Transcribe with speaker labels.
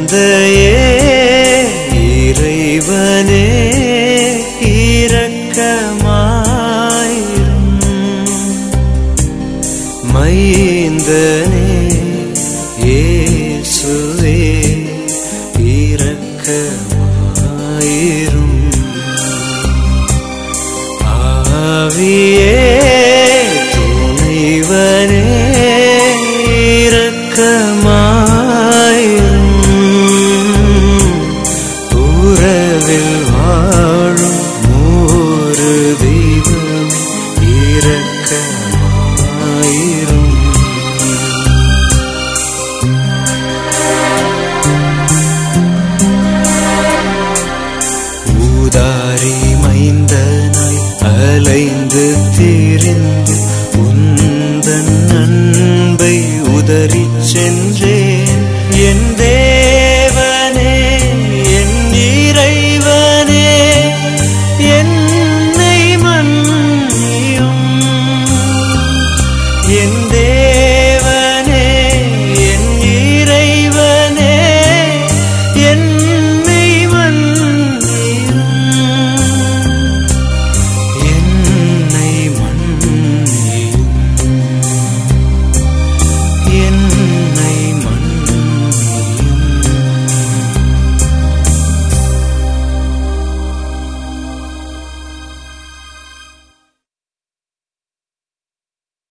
Speaker 1: தந்தையே இறைவனே இரக்கமாயிரும் மைந்தனே இயேசுவே இரக்கமாயிரும் ஆவியே துணைவனே இரக்கமாயிரும் உறவில் வாழும் மூறு தெய்வம் இரக்கமாயிரும் ஊதாரி மைந்தனாய் அலைந்து திரிந்து உந்தன் அன்பை உதறிச் சென்றேன்